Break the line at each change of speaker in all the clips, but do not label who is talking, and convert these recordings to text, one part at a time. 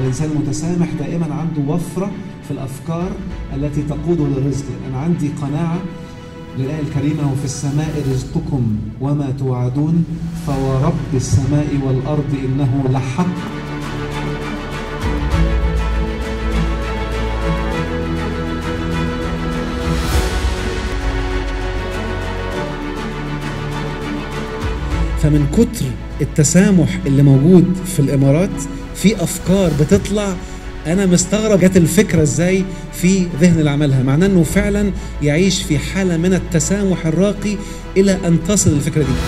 الإنسان المتسامح دائما عنده وفرة في الأفكار التي تقوده للرزق أنا عندي قناعة للآية الكريمة وفي السماء رزقكم وما توعدون فورب السماء والأرض إنه لحق فمن كتر التسامح اللي موجود في الامارات في افكار بتطلع انا مستغرب جت الفكره ازاي في ذهن اللي عملها معناه انه فعلا يعيش في حاله من التسامح الراقي الى ان تصل الفكره دي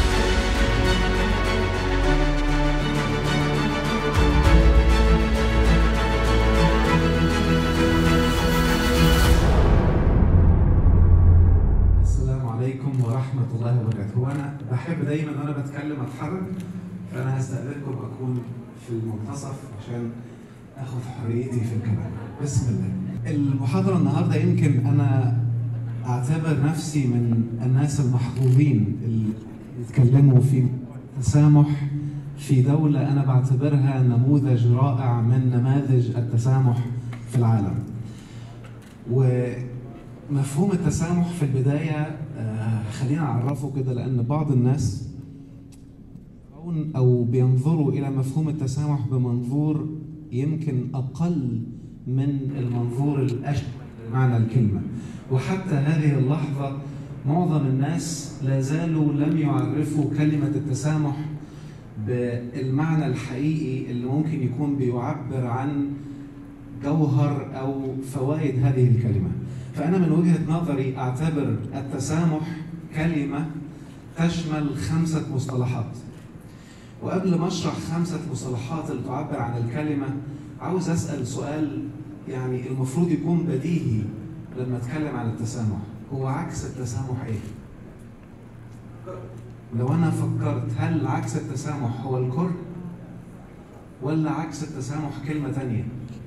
السلام عليكم ورحمة الله وبركاته وأنا بحب دايما وأنا بتكلم أتحرك فأنا هستأذنكم أكون في المنتصف عشان أخذ حريتي في الكلام بسم الله المحاضرة النهاردة يمكن أنا أعتبر نفسي من الناس المحظوظين اللي يتكلموا في تسامح في دولة أنا بعتبرها نموذج رائع من نماذج التسامح في العالم ومفهوم التسامح في البداية آه، خلينا نعرفه كده لأن بعض الناس يرون أو بينظروا إلى مفهوم التسامح بمنظور يمكن أقل من المنظور الأشمل معنى الكلمة وحتى هذه اللحظة معظم الناس لا زالوا لم يعرفوا كلمة التسامح بالمعنى الحقيقي اللي ممكن يكون بيعبر عن جوهر او فوائد هذه الكلمه فانا من وجهه نظري اعتبر التسامح كلمه تشمل خمسه مصطلحات وقبل ما اشرح خمسه مصطلحات اللي تعبر عن الكلمه عاوز اسال سؤال يعني المفروض يكون بديهي لما اتكلم عن التسامح هو عكس التسامح ايه لو انا فكرت هل عكس التسامح هو الكره ولا عكس التسامح كلمه تانيه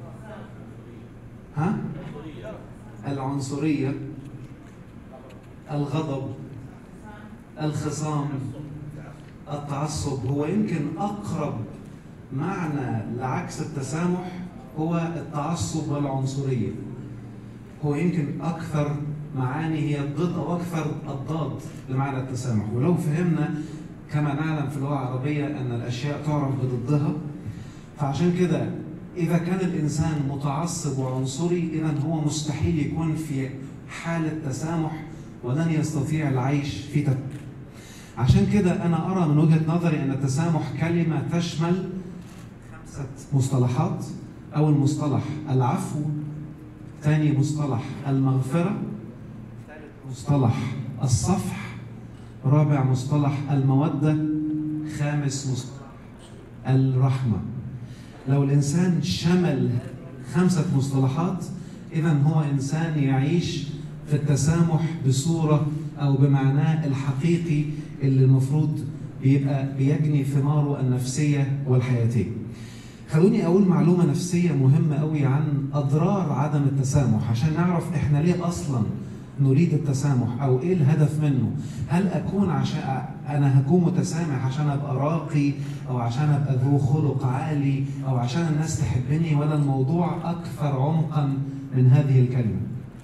ها؟ العنصرية الغضب الخصام التعصب هو يمكن أقرب معنى لعكس التسامح هو التعصب والعنصرية هو يمكن أكثر معاني هي الضد أو أكثر الضاد لمعنى التسامح ولو فهمنا كما نعلم في اللغة العربية أن الأشياء تعرف بضدها فعشان كده إذا كان الإنسان متعصب وعنصري إذا هو مستحيل يكون في حالة تسامح ولن يستطيع العيش في تسامح. عشان كده أنا أرى من وجهة نظري أن التسامح كلمة تشمل خمسة مصطلحات أول مصطلح العفو ثاني مصطلح المغفرة ثالث مصطلح الصفح رابع مصطلح المودة خامس مصطلح الرحمه لو الإنسان شمل خمسة مصطلحات إذا هو إنسان يعيش في التسامح بصورة أو بمعناه الحقيقي اللي المفروض بيبقى بيجني ثماره النفسية والحياتية. خلوني أقول معلومة نفسية مهمة قوي عن أضرار عدم التسامح عشان نعرف إحنا ليه أصلاً نريد التسامح او ايه الهدف منه؟ هل اكون عشان انا هكون متسامح عشان ابقى راقي او عشان ابقى ذو خلق عالي او عشان الناس تحبني ولا الموضوع اكثر عمقا من هذه الكلمه؟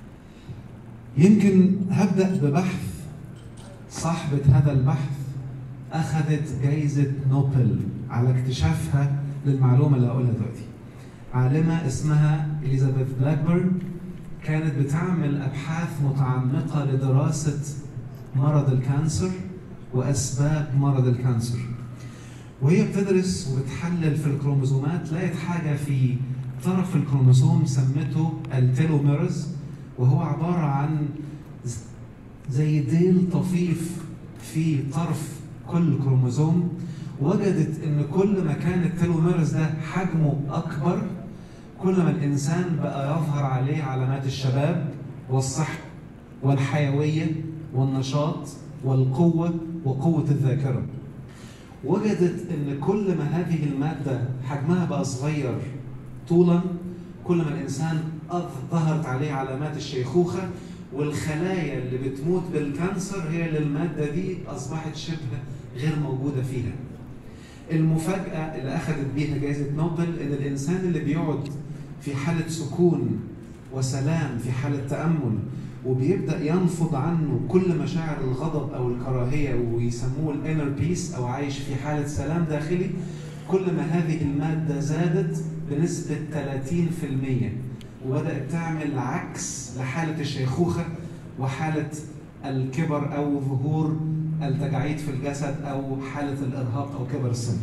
يمكن هبدا ببحث صاحبه هذا البحث اخذت جائزه نوبل على اكتشافها للمعلومه اللي هقولها دلوقتي. عالمه اسمها اليزابيث بلاكبيرن كانت بتعمل ابحاث متعمقه لدراسه مرض الكانسر واسباب مرض الكانسر. وهي بتدرس وبتحلل في الكروموزومات لقيت حاجه في طرف الكروموسوم سمته التيلوميرز وهو عباره عن زي ديل طفيف في طرف كل كروموزوم وجدت ان كل ما كان التيلوميرز ده حجمه اكبر كل ما الانسان بقى يظهر عليه علامات الشباب والصحه والحيويه والنشاط والقوه وقوه الذاكره. وجدت ان كل ما هذه الماده حجمها بقى صغير طولا كل ما الانسان ظهرت عليه علامات الشيخوخه والخلايا اللي بتموت بالكانسر هي اللي الماده دي اصبحت شبه غير موجوده فيها. المفاجاه اللي اخذت بيها جائزه نوبل ان الانسان اللي بيقعد في حاله سكون وسلام في حاله تامل وبيبدا ينفض عنه كل مشاعر الغضب او الكراهيه ويسموه الانر بيس او عايش في حاله سلام داخلي كل ما هذه الماده زادت بنسبه 30% وبدات تعمل عكس لحاله الشيخوخه وحاله الكبر او ظهور التجاعيد في الجسد او حاله الارهاق او كبر السن.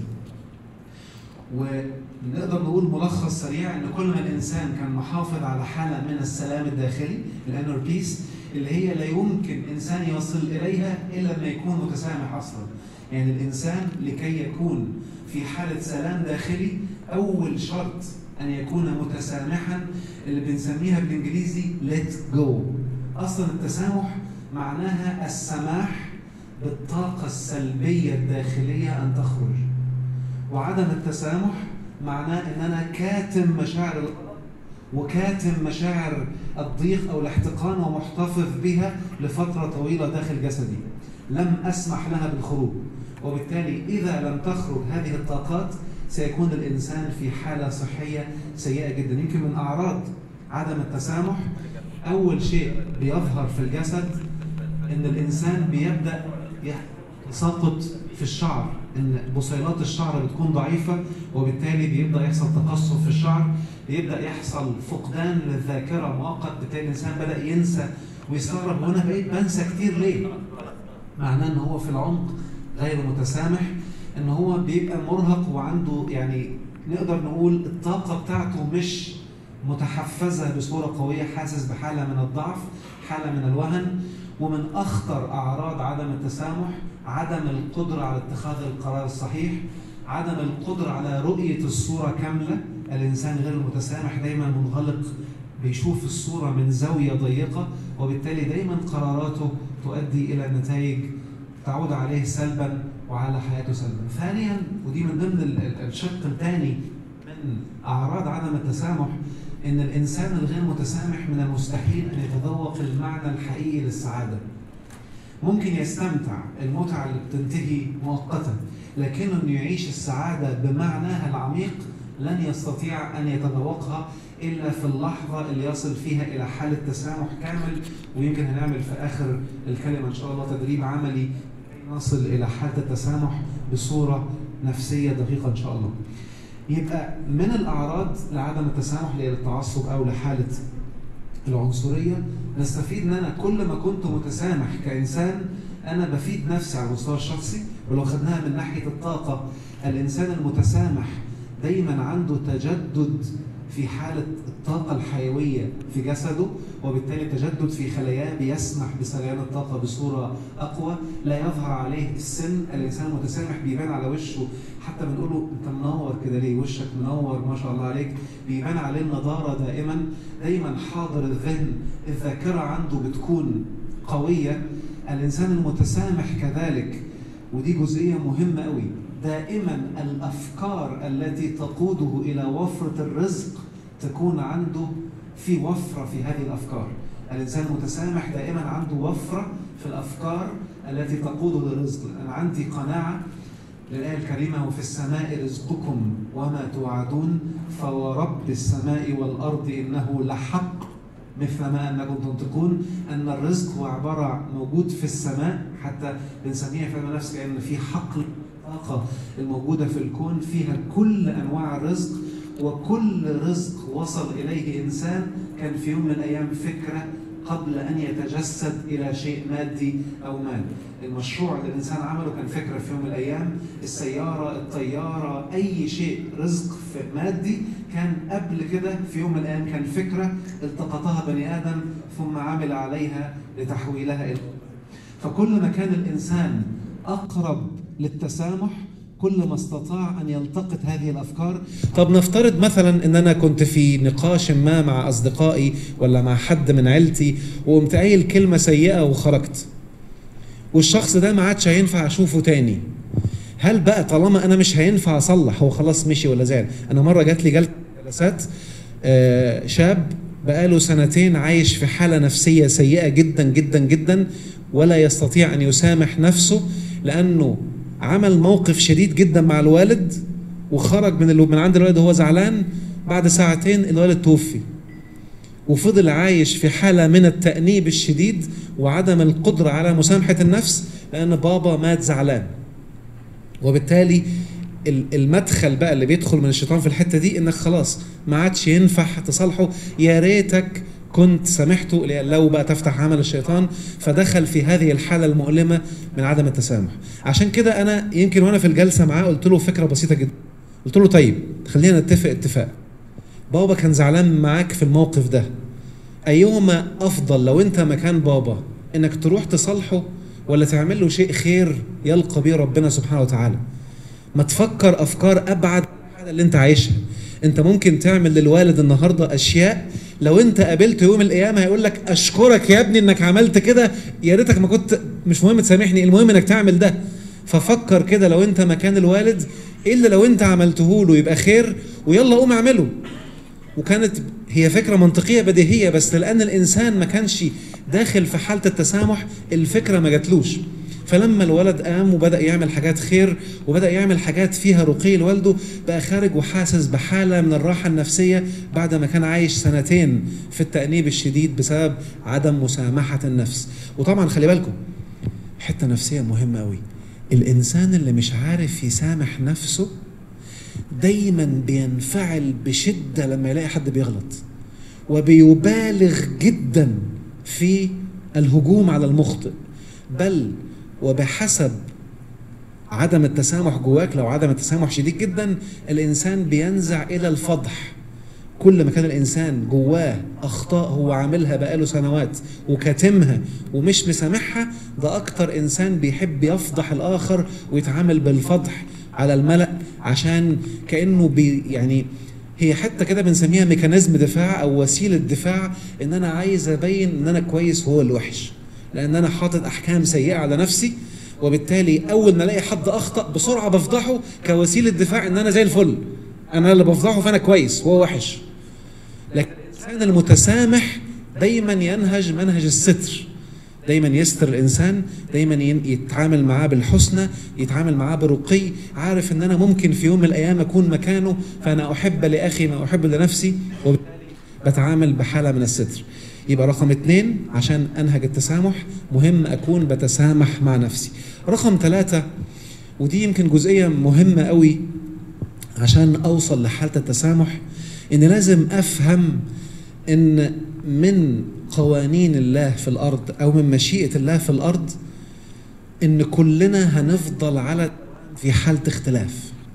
ونقدر نقول ملخص سريع ان كل ما الانسان كان محافظ على حاله من السلام الداخلي الانر بيس اللي هي لا يمكن انسان يصل اليها الا لما يكون متسامح اصلا. يعني الانسان لكي يكون في حاله سلام داخلي اول شرط ان يكون متسامحا اللي بنسميها بالانجليزي let go. اصلا التسامح معناها السماح بالطاقه السلبيه الداخليه ان تخرج. وعدم التسامح معناه ان انا كاتم مشاعر الغضب وكاتم مشاعر الضيق او الاحتقان ومحتفظ بها لفتره طويله داخل جسدي. لم اسمح لها بالخروج وبالتالي اذا لم تخرج هذه الطاقات سيكون الانسان في حاله صحيه سيئه جدا يمكن من اعراض عدم التسامح اول شيء بيظهر في الجسد ان الانسان بيبدا يساقط في الشعر ان بصيلات الشعر بتكون ضعيفه وبالتالي بيبدا يحصل تقصف في الشعر بيبدا يحصل فقدان للذاكره مؤقت بالتالي الانسان بدا ينسى ويستغرب وانا بقيت بنسى كتير ليه؟ معناه ان هو في العمق غير متسامح ان هو بيبقى مرهق وعنده يعني نقدر نقول الطاقه بتاعته مش متحفزه بصوره قويه حاسس بحاله من الضعف حاله من الوهن ومن اخطر اعراض عدم التسامح عدم القدره على اتخاذ القرار الصحيح عدم القدره على رؤيه الصوره كامله الانسان غير المتسامح دايما منغلق بيشوف الصوره من زاويه ضيقه وبالتالي دايما قراراته تؤدي الى نتائج تعود عليه سلبا وعلى حياته سلبا. ثانيا ودي من ضمن الشق الثاني من اعراض عدم التسامح ان الانسان الغير متسامح من المستحيل ان يتذوق المعنى الحقيقي للسعاده. ممكن يستمتع المتعه اللي بتنتهي مؤقتا لكنه انه يعيش السعاده بمعناها العميق لن يستطيع ان يتذوقها الا في اللحظه اللي يصل فيها الى حاله تسامح كامل ويمكن هنعمل في اخر الكلمه ان شاء الله تدريب عملي نصل الى حاله التسامح بصوره نفسيه دقيقه ان شاء الله. يبقى من الاعراض لعدم التسامح للتعصب او لحاله العنصريه نستفيد ان انا كل ما كنت متسامح كانسان انا بفيد نفسي على المستوى الشخصي ولو خدناها من ناحيه الطاقه الانسان المتسامح دايما عنده تجدد في حالة الطاقة الحيوية في جسده وبالتالي تجدد في خلاياه بيسمح بسريان الطاقة بصورة أقوى لا يظهر عليه السن الإنسان المتسامح بيبان على وشه حتى بنقول له أنت منور كده ليه وشك منور ما شاء الله عليك بيبان عليه النضارة دائما دايما حاضر الذهن الذاكرة عنده بتكون قوية الإنسان المتسامح كذلك ودي جزئية مهمة قوي دائما الافكار التي تقوده الى وفره الرزق تكون عنده في وفره في هذه الافكار. الانسان المتسامح دائما عنده وفره في الافكار التي تقوده للرزق، انا عندي قناعه للآية الكريمة وفي السماء رزقكم وما توعدون فورب السماء والأرض إنه لحق مثل ما أنكم تنطقون أن الرزق هو عبارة موجود في السماء حتى بنسميها في علم النفس كأن في حقل الطاقة الموجودة في الكون فيها كل أنواع الرزق وكل رزق وصل إليه إنسان كان في يوم من الأيام فكرة قبل أن يتجسد إلى شيء مادي أو مال المشروع اللي الإنسان عمله كان فكرة في يوم من الأيام السيارة الطيارة أي شيء رزق مادي كان قبل كده في يوم من الأيام كان فكرة التقطها بني آدم ثم عمل عليها لتحويلها إلى فكل ما كان الإنسان أقرب للتسامح كل ما استطاع ان يلتقط هذه الافكار
طب نفترض مثلا ان انا كنت في نقاش ما مع اصدقائي ولا مع حد من عيلتي وقمت قايل كلمه سيئه وخرجت والشخص ده ما عادش هينفع اشوفه تاني هل بقى طالما انا مش هينفع اصلح هو خلاص مشي ولا زعل انا مره جات لي جلسات آه شاب بقاله سنتين عايش في حاله نفسيه سيئه جدا جدا جدا ولا يستطيع ان يسامح نفسه لانه عمل موقف شديد جدا مع الوالد وخرج من ال- من عند الوالد وهو زعلان بعد ساعتين الوالد توفي وفضل عايش في حالة من التأنيب الشديد وعدم القدرة على مسامحة النفس لأن بابا مات زعلان وبالتالي ال- المدخل بقى اللي بيدخل من الشيطان في الحتة دي انك خلاص ما عادش ينفع تصالحه يا ريتك كنت سامحته لو بقى تفتح عمل الشيطان فدخل في هذه الحالة المؤلمة من عدم التسامح عشان كده أنا يمكن وأنا في الجلسة معاه قلت له فكرة بسيطة جدا قلت له طيب خلينا نتفق اتفاق بابا كان زعلان معاك في الموقف ده أيهما أفضل لو أنت مكان بابا إنك تروح تصالحه ولا تعمل له شيء خير يلقى به ربنا سبحانه وتعالى ما تفكر أفكار أبعد من الحالة اللي أنت عايشها أنت ممكن تعمل للوالد النهاردة أشياء لو أنت قابلته يوم القيامة هيقول لك أشكرك يا ابني إنك عملت كده يا ريتك ما كنت مش مهم تسامحني المهم إنك تعمل ده ففكر كده لو أنت مكان الوالد إيه اللي لو أنت عملته له يبقى خير ويلا قوم اعمله وكانت هي فكرة منطقية بديهية بس لأن الإنسان ما كانش داخل في حالة التسامح الفكرة ما جاتلوش فلما الولد قام وبدأ يعمل حاجات خير وبدأ يعمل حاجات فيها رقي لوالده بقى خارج وحاسس بحالة من الراحة النفسية بعد ما كان عايش سنتين في التأنيب الشديد بسبب عدم مسامحة النفس وطبعا خلي بالكم حتة نفسية مهمة قوي الإنسان اللي مش عارف يسامح نفسه دايما بينفعل بشده لما يلاقي حد بيغلط وبيبالغ جدا في الهجوم على المخطئ بل وبحسب عدم التسامح جواك لو عدم التسامح شديد جدا الانسان بينزع الى الفضح كل ما كان الانسان جواه اخطاء هو عاملها بقاله سنوات وكاتمها ومش مسامحها ده اكتر انسان بيحب يفضح الاخر ويتعامل بالفضح على الملأ عشان كانه بي يعني هي حتى كده بنسميها ميكانيزم دفاع او وسيله دفاع ان انا عايز ابين ان انا كويس وهو اللي وحش لان انا حاطط احكام سيئه على نفسي وبالتالي اول ما الاقي حد اخطا بسرعه بفضحه كوسيله دفاع ان انا زي الفل انا اللي بفضحه فانا كويس وهو وحش لكن الانسان المتسامح دايما ينهج منهج الستر دايما يستر الانسان دايما يتعامل معاه بالحسنى يتعامل معاه برقي عارف ان انا ممكن في يوم من الايام اكون مكانه فانا احب لاخي ما احب لنفسي وبالتالي بتعامل بحاله من الستر يبقى رقم اثنين عشان انهج التسامح مهم اكون بتسامح مع نفسي رقم ثلاثة ودي يمكن جزئية مهمة قوي عشان اوصل لحالة التسامح ان لازم افهم ان من قوانين الله في الارض او من مشيئه الله في الارض ان كلنا هنفضل على في حاله اختلاف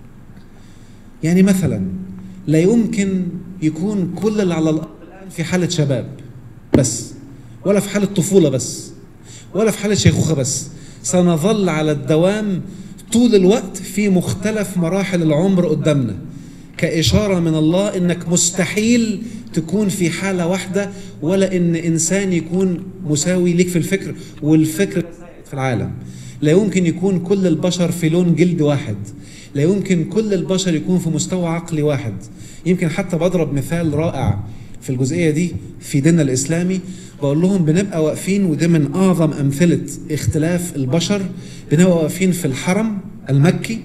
يعني مثلا لا يمكن يكون كل اللي على الارض الان في حاله شباب بس ولا في حاله طفوله بس ولا في حاله شيخوخه بس سنظل على الدوام طول الوقت في مختلف مراحل العمر قدامنا كإشارة من الله إنك مستحيل تكون في حالة واحدة ولا إن إنسان يكون مساوي ليك في الفكر والفكر في العالم لا يمكن يكون كل البشر في لون جلد واحد لا يمكن كل البشر يكون في مستوى عقلي واحد يمكن حتى بضرب مثال رائع في الجزئية دي في ديننا الإسلامي بقول لهم بنبقى واقفين وده من أعظم أمثلة اختلاف البشر بنبقى واقفين في الحرم المكي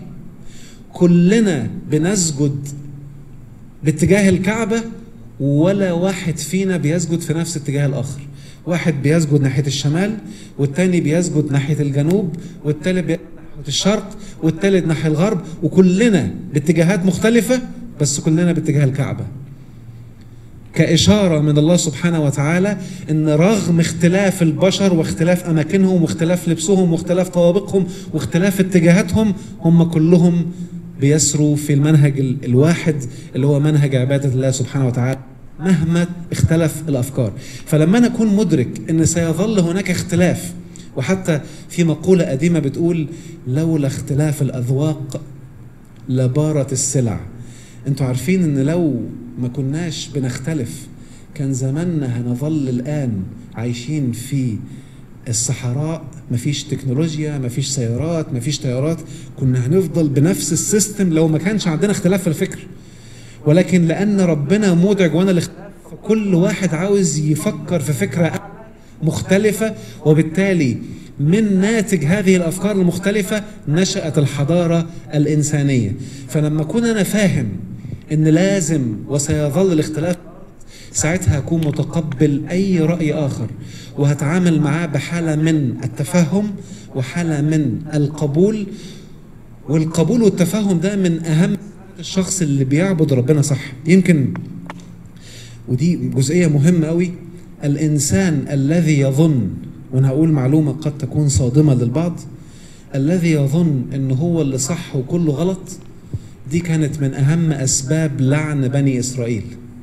كلنا بنسجد باتجاه الكعبة ولا واحد فينا بيسجد في نفس اتجاه الآخر واحد بيسجد ناحية الشمال والتاني بيسجد ناحية الجنوب والتالت بيسجد ناحية الشرق والتالت ناحية الغرب وكلنا باتجاهات مختلفة بس كلنا باتجاه الكعبة كإشارة من الله سبحانه وتعالى إن رغم اختلاف البشر واختلاف أماكنهم واختلاف لبسهم واختلاف طوابقهم واختلاف اتجاهاتهم هم كلهم بيسروا في المنهج الواحد اللي هو منهج عبادة الله سبحانه وتعالى مهما اختلف الأفكار فلما أنا أكون مدرك أن سيظل هناك اختلاف وحتى في مقولة قديمة بتقول لولا اختلاف الأذواق لبارت السلع انتوا عارفين ان لو ما كناش بنختلف كان زماننا هنظل الآن عايشين في الصحراء مفيش تكنولوجيا مفيش سيارات مفيش طيارات كنا هنفضل بنفس السيستم لو ما كانش عندنا اختلاف في الفكر ولكن لأن ربنا مودع جوانا الاختلاف فكل واحد عاوز يفكر في فكرة مختلفة وبالتالي من ناتج هذه الافكار المختلفه نشات الحضاره الانسانيه فلما اكون انا فاهم ان لازم وسيظل الاختلاف ساعتها هكون متقبل اي راي اخر وهتعامل معاه بحاله من التفهم وحاله من القبول والقبول والتفهم ده من اهم الشخص اللي بيعبد ربنا صح يمكن ودي جزئيه مهمه قوي الانسان الذي يظن وانا هقول معلومه قد تكون صادمه للبعض الذي يظن ان هو اللي صح وكله غلط دي كانت من اهم اسباب لعن بني اسرائيل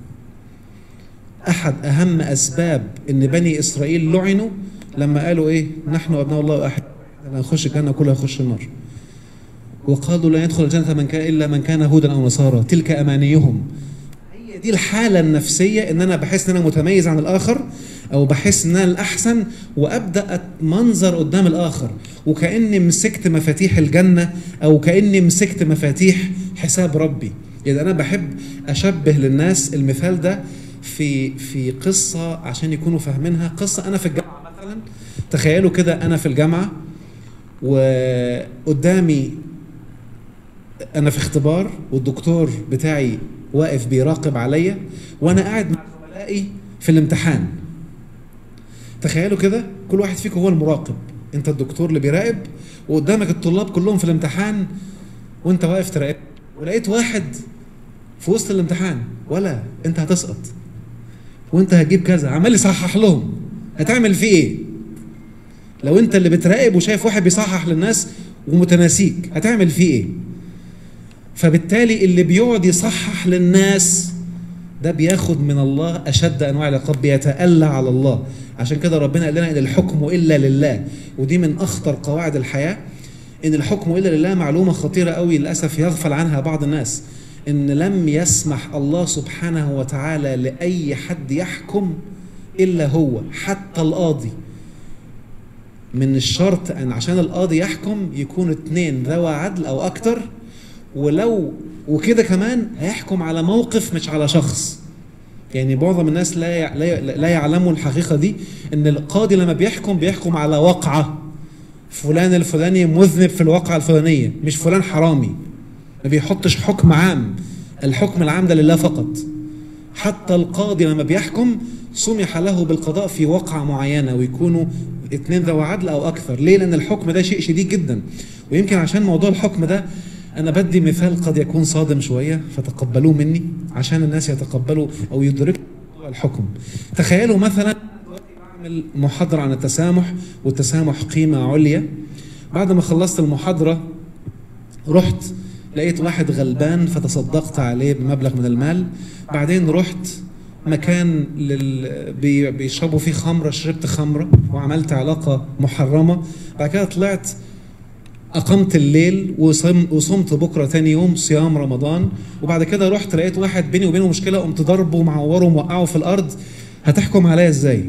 احد اهم اسباب ان بني اسرائيل لعنوا لما قالوا ايه نحن ابناء الله احد هنخش الجنه كلها هيخش النار وقالوا لا يدخل الجنه من كان الا من كان هودا او نصارى تلك امانيهم هي دي الحاله النفسيه ان انا بحس ان انا متميز عن الاخر او بحس ان انا الاحسن وابدا منظر قدام الاخر وكاني مسكت مفاتيح الجنه او كاني مسكت مفاتيح حساب ربي يعني انا بحب اشبه للناس المثال ده في في قصه عشان يكونوا فاهمينها قصه انا في الجامعه مثلا تخيلوا كده انا في الجامعه وقدامي انا في اختبار والدكتور بتاعي واقف بيراقب عليا وانا قاعد مع زملائي في الامتحان تخيلوا كده كل واحد فيكم هو المراقب انت الدكتور اللي بيراقب وقدامك الطلاب كلهم في الامتحان وانت واقف تراقب ولقيت واحد في وسط الامتحان ولا انت هتسقط وانت هتجيب كذا عمال يصحح لهم هتعمل فيه ايه لو انت اللي بتراقب وشايف واحد بيصحح للناس ومتناسيك هتعمل فيه ايه فبالتالي اللي بيقعد يصحح للناس ده بياخد من الله اشد انواع العقاب بيتألى على الله عشان كده ربنا قال لنا ان الحكم الا لله ودي من اخطر قواعد الحياه ان الحكم الا لله معلومه خطيره قوي للاسف يغفل عنها بعض الناس ان لم يسمح الله سبحانه وتعالى لاي حد يحكم الا هو حتى القاضي من الشرط ان عشان القاضي يحكم يكون اتنين ذوى عدل او اكتر ولو وكده كمان هيحكم على موقف مش على شخص يعني معظم الناس لا يع- لا ي- لا يعلموا الحقيقه دي ان القاضي لما بيحكم بيحكم على واقعه فلان الفلاني مذنب في الواقعه الفلانيه مش فلان حرامي ما بيحطش حكم عام الحكم العام ده لله فقط حتى القاضي لما بيحكم سمح له بالقضاء في واقعة معينة ويكونوا اتنين ذوي عدل أو أكثر ليه؟ لأن الحكم ده شيء شديد جدا ويمكن عشان موضوع الحكم ده أنا بدي مثال قد يكون صادم شوية فتقبلوه مني عشان الناس يتقبلوا أو يدركوا موضوع الحكم تخيلوا مثلا دلوقتي بعمل محاضرة عن التسامح والتسامح قيمة عليا بعد ما خلصت المحاضرة رحت لقيت واحد غلبان فتصدقت عليه بمبلغ من المال بعدين رحت مكان لل... بي... بيشربوا فيه خمره شربت خمره وعملت علاقه محرمه بعد كده طلعت اقمت الليل وصم... وصمت بكره تاني يوم صيام رمضان وبعد كده رحت لقيت واحد بيني وبينه مشكله قمت ضربه ومعوره وموقعه في الارض هتحكم عليا ازاي؟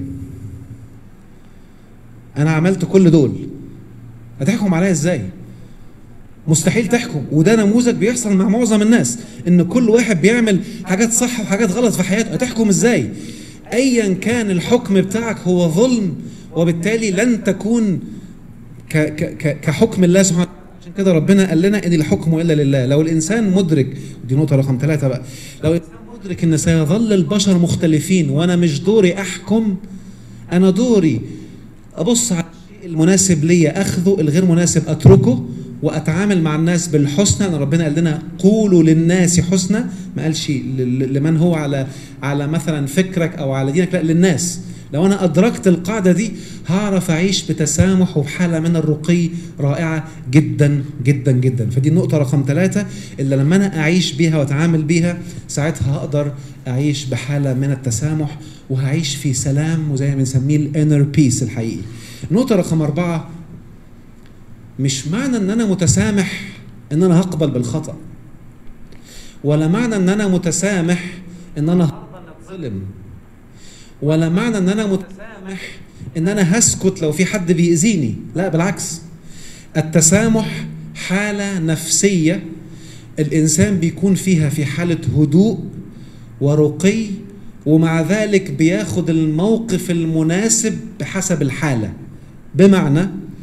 انا عملت كل دول هتحكم عليا ازاي؟ مستحيل تحكم وده نموذج بيحصل مع معظم الناس ان كل واحد بيعمل حاجات صح وحاجات غلط في حياته هتحكم ازاي ايا كان الحكم بتاعك هو ظلم وبالتالي لن تكون ك ك ك كحكم الله سبحانه وتعالى عشان كده ربنا قال لنا ان الحكم الا لله لو الانسان مدرك ودي نقطه رقم ثلاثه بقى لو الانسان مدرك ان سيظل البشر مختلفين وانا مش دوري احكم انا دوري ابص على الشيء المناسب ليا اخذه الغير مناسب اتركه واتعامل مع الناس بالحسنى لان ربنا قال لنا قولوا للناس حسنى ما قالش ل- لمن هو على على مثلا فكرك او على دينك لا للناس لو انا ادركت القاعده دي هعرف اعيش بتسامح وبحاله من الرقي رائعه جدا جدا جدا فدي النقطه رقم ثلاثه اللي لما انا اعيش بيها واتعامل بيها ساعتها هقدر اعيش بحاله من التسامح وهعيش في سلام وزي ما بنسميه الانر بيس الحقيقي النقطه رقم اربعه مش معنى ان انا متسامح ان انا هقبل بالخطا ولا معنى ان انا متسامح ان انا هقبل اتظلم ولا معنى ان انا متسامح ان انا هسكت لو في حد بيأذيني لا بالعكس التسامح حالة نفسية الإنسان بيكون فيها في حالة هدوء ورقي ومع ذلك بياخد الموقف المناسب بحسب الحالة بمعنى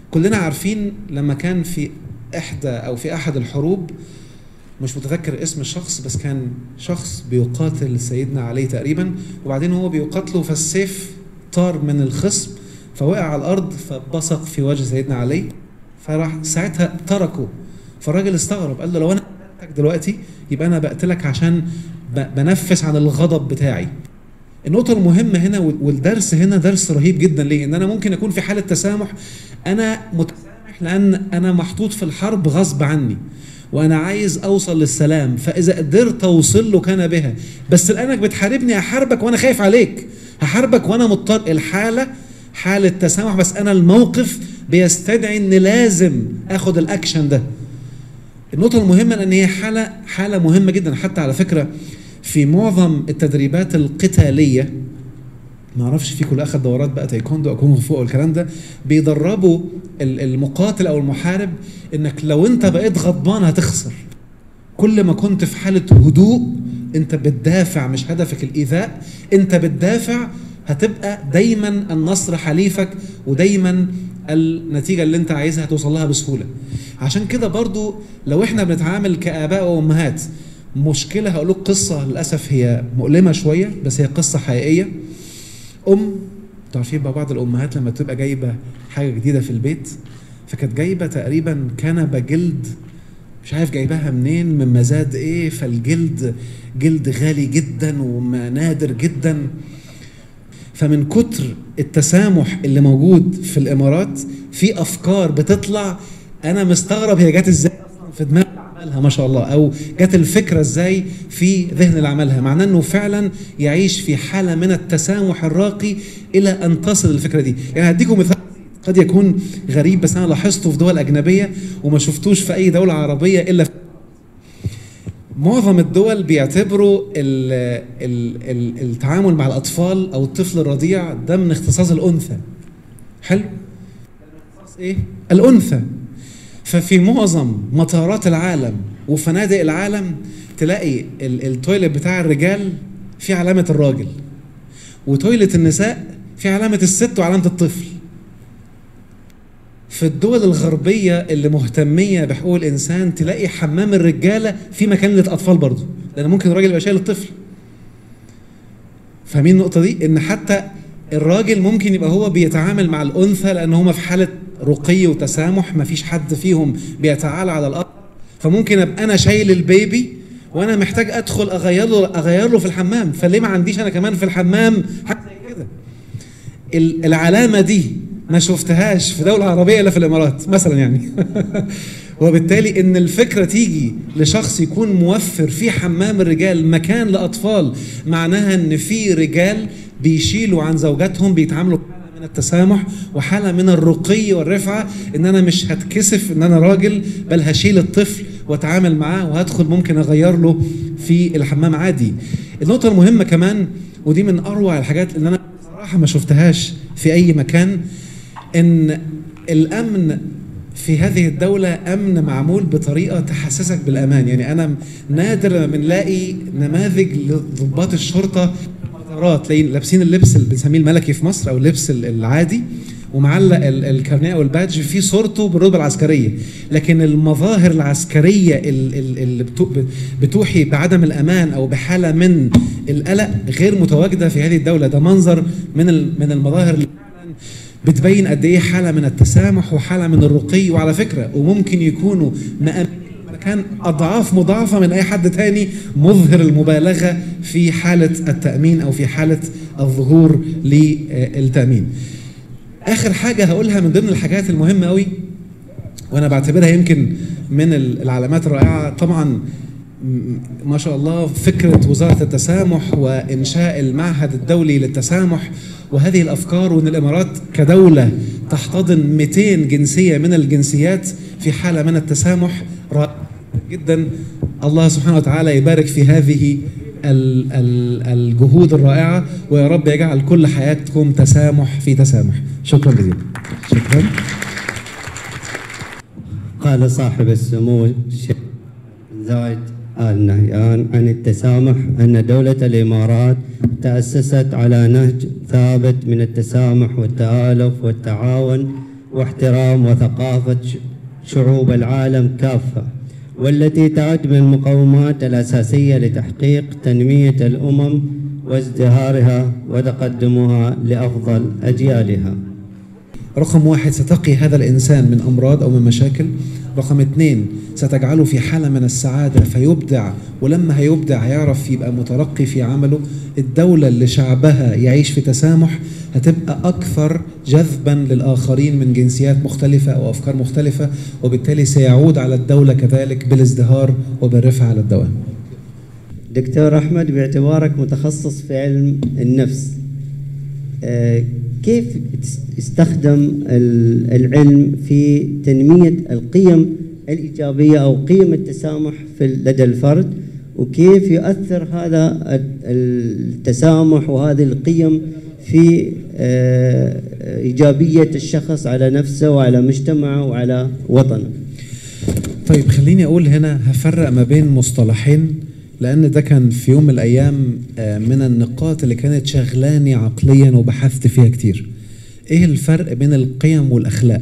كلنا عارفين لما كان في احدى او في احد الحروب مش متذكر اسم الشخص بس كان شخص بيقاتل سيدنا علي تقريبا وبعدين هو بيقاتله فالسيف طار من الخصم فوقع على الارض فبصق في وجه سيدنا علي فراح ساعتها تركه فالراجل استغرب قال له لو انا قتلتك دلوقتي يبقى انا بقتلك عشان ب- بنفس عن الغضب بتاعي النقطة المهمة هنا وال- والدرس هنا درس رهيب جدا ليه؟ إن أنا ممكن أكون في حالة تسامح أنا متسامح لأن أنا محطوط في الحرب غصب عني وأنا عايز أوصل للسلام فإذا قدرت أوصل له كان بها بس لأنك بتحاربني هحاربك وأنا خايف عليك هحاربك وأنا مضطر الحالة حالة تسامح بس أنا الموقف بيستدعي إن لازم آخد الأكشن ده النقطة المهمة لأن هي حالة حالة مهمة جدا حتى على فكرة في معظم التدريبات القتالية ما اعرفش في كل اخد دورات بقى تايكوندو او كونغ فو او الكلام ده بيدربوا ال- المقاتل او المحارب انك لو انت بقيت غضبان هتخسر كل ما كنت في حالة هدوء انت بتدافع مش هدفك الايذاء انت بتدافع هتبقى دايما النصر حليفك ودايما النتيجة اللي انت عايزها توصل لها بسهولة عشان كده برضو لو احنا بنتعامل كآباء وأمهات مشكلة هقول لك قصة للأسف هي مؤلمة شوية بس هي قصة حقيقية أم تعرفين بقى بعض الأمهات لما تبقى جايبة حاجة جديدة في البيت فكانت جايبة تقريبا كنبة جلد مش عارف جايباها منين من مزاد ايه فالجلد جلد غالي جدا ونادر جدا فمن كتر التسامح اللي موجود في الامارات في افكار بتطلع انا مستغرب هي جت ازاي اصلا في دماغ اللي عملها ما شاء الله او جت الفكره ازاي في ذهن اللي عملها معناه انه فعلا يعيش في حاله من التسامح الراقي الى ان تصل الفكره دي يعني هديكم مثال قد يكون غريب بس انا لاحظته في دول اجنبيه وما شفتوش في اي دوله عربيه الا في معظم الدول بيعتبروا ال ال ال التعامل مع الاطفال او الطفل الرضيع ده من اختصاص الانثى حلو اختصاص ايه الانثى ففي معظم مطارات العالم وفنادق العالم تلاقي ال- التويلت بتاع الرجال في علامه الراجل وتويلت النساء في علامه الست وعلامه الطفل في الدول الغربية اللي مهتمية بحقوق الإنسان تلاقي حمام الرجالة في مكان للأطفال برضه لأن ممكن الراجل يبقى شايل الطفل فاهمين النقطة دي؟ إن حتى الراجل ممكن يبقى هو بيتعامل مع الأنثى لأن هما في حالة رقي وتسامح مفيش حد فيهم بيتعالى على الآخر فممكن أبقى أنا شايل البيبي وأنا محتاج أدخل أغير له أغير له في الحمام فليه ما عنديش أنا كمان في الحمام حاجة زي كده ال- العلامة دي ما شفتهاش في دولة عربية إلا في الإمارات مثلا يعني وبالتالي إن الفكرة تيجي لشخص يكون موفر في حمام الرجال مكان لأطفال معناها إن في رجال بيشيلوا عن زوجاتهم بيتعاملوا بحالة من التسامح وحالة من الرقي والرفعة إن أنا مش هتكسف إن أنا راجل بل هشيل الطفل وأتعامل معاه وهدخل ممكن أغير له في الحمام عادي النقطة المهمة كمان ودي من أروع الحاجات اللي أنا بصراحة ما شفتهاش في أي مكان ان الامن في هذه الدولة أمن معمول بطريقة تحسسك بالأمان يعني أنا نادر لما بنلاقي نماذج لضباط الشرطة مطارات تلاقي لابسين اللبس اللي بنسميه الملكي في مصر أو اللبس ال- العادي ومعلق ال- الكارنيه او البادج فيه صورته بالرتبه العسكريه لكن المظاهر العسكريه ال- ال- اللي بتو- بتوحي بعدم الامان او بحاله من القلق غير متواجده في هذه الدوله ده منظر من ال- من المظاهر اللي فعلا بتبين قد ايه حاله من التسامح وحاله من الرقي وعلى فكره وممكن يكونوا مأمنين مكان اضعاف مضاعفه من اي حد تاني مظهر المبالغه في حاله التامين او في حاله الظهور للتامين. اخر حاجه هقولها من ضمن الحاجات المهمه قوي وانا بعتبرها يمكن من العلامات الرائعه طبعا م- ما شاء الله فكره وزاره التسامح وانشاء المعهد الدولي للتسامح وهذه الافكار وان الامارات كدوله تحتضن 200 جنسيه من الجنسيات في حاله من التسامح رائع جدا الله سبحانه وتعالى يبارك في هذه ال- ال- الجهود الرائعه ويا رب يجعل كل حياتكم تسامح في تسامح شكرا جزيلا شكرا
قال صاحب السمو الشيخ بن زايد آل نهيان عن التسامح أن دولة الإمارات تأسست على نهج ثابت من التسامح والتآلف والتعاون واحترام وثقافة ش- شعوب العالم كافة والتي تعد من المقومات الأساسية لتحقيق تنمية الأمم وازدهارها وتقدمها لأفضل أجيالها
رقم واحد ستقي هذا الإنسان من أمراض أو من مشاكل رقم اثنين ستجعله في حالة من السعادة فيبدع ولما هيبدع هيعرف يبقى مترقي في عمله الدولة اللي شعبها يعيش في تسامح هتبقى أكثر جذبا للآخرين من جنسيات مختلفة أو أفكار مختلفة وبالتالي سيعود على الدولة كذلك بالازدهار وبالرفعة على الدوام
دكتور أحمد باعتبارك متخصص في علم النفس آه، كيف يستخدم ال- العلم في تنمية القيم الإيجابية أو قيم التسامح في لدى الفرد وكيف يؤثر هذا ال- التسامح وهذه القيم في آه، إيجابية الشخص على نفسه وعلى مجتمعه وعلى وطنه
طيب خليني اقول هنا هفرق ما بين مصطلحين لان ده كان في يوم من الايام آه، من النقاط اللي كانت شغلاني عقليا وبحثت فيها كتير ايه الفرق بين القيم والاخلاق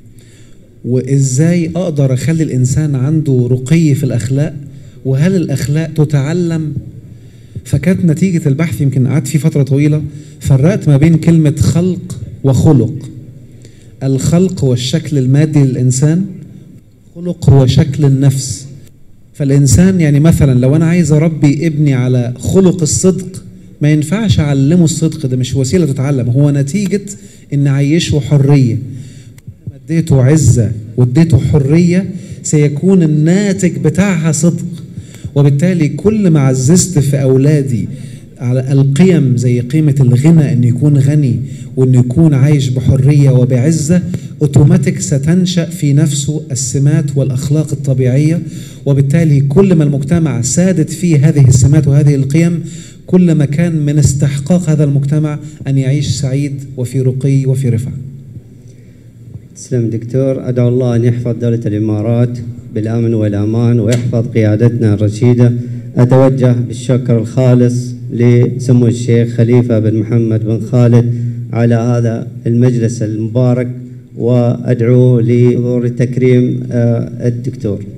وازاي اقدر اخلي الانسان عنده رقي في الاخلاق وهل الاخلاق تتعلم فكانت نتيجة البحث يمكن قعدت فيه فترة طويلة فرقت ما بين كلمة خلق وخلق الخلق هو الشكل المادي للإنسان خلق هو شكل النفس فالإنسان يعني مثلا لو أنا عايز أربي ابني على خلق الصدق ما ينفعش أعلمه الصدق ده مش وسيلة تتعلم هو نتيجة إن عيشه حرية لما اديته عزة واديته حرية سيكون الناتج بتاعها صدق وبالتالي كل ما عززت في أولادي على القيم زي قيمة الغنى أن يكون غني وأن يكون عايش بحرية وبعزة أوتوماتيك ستنشأ في نفسه السمات والأخلاق الطبيعية وبالتالي كل ما المجتمع سادت فيه هذه السمات وهذه القيم كل ما كان من استحقاق هذا المجتمع أن يعيش سعيد وفي رقي وفي رفعة
تسلم دكتور أدعو الله أن يحفظ دولة الإمارات بالأمن والأمان ويحفظ قيادتنا الرشيدة أتوجه بالشكر الخالص لسمو الشيخ خليفة بن محمد بن خالد على هذا المجلس المبارك وأدعو لحضور تكريم آه، الدكتور